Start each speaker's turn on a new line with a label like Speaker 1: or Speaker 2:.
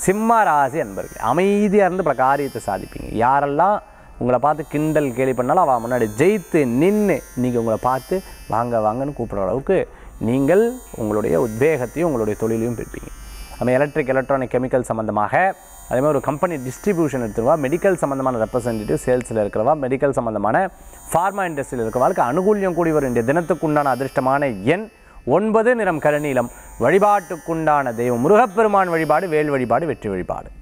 Speaker 1: சிம்ம ராசி அன்பர்கள் அமைதியாக இருந்து பல காரியத்தை சாதிப்பீங்க யாரெல்லாம் உங்களை பார்த்து கிண்டல் கேலி பண்ணாலும் அவள் முன்னாடி ஜெயித்து நின்று நீங்கள் உங்களை பார்த்து வாங்க வாங்கன்னு கூப்பிடுற அளவுக்கு நீங்கள் உங்களுடைய உத்வேகத்தையும் உங்களுடைய தொழிலையும் பெறுப்பீங்க நம்ம எலக்ட்ரிக் எலக்ட்ரானிக் கெமிக்கல் சம்மந்தமாக அதே மாதிரி ஒரு கம்பெனி டிஸ்ட்ரிபியூஷன் எடுத்துருவா மெடிக்கல் சம்மந்தமான ரெப்ரசன்டேட்டிவ் சேல்ஸில் இருக்கிறவா மெடிக்கல் சம்மந்தமான ஃபார்மா இண்டஸ்ட்ரியில் இருக்கிறவாளுக்கு அனுகூல்யம் கூடி வரும் இந்த தினத்துக்குண்டான அதிர்ஷ்டமான எண் ஒன்பது நிறம் கருநீலம் வழிபாட்டுக்குண்டான தெய்வம் முருகப்பெருமான் வழிபாடு வேல் வழிபாடு வெற்றி வழிபாடு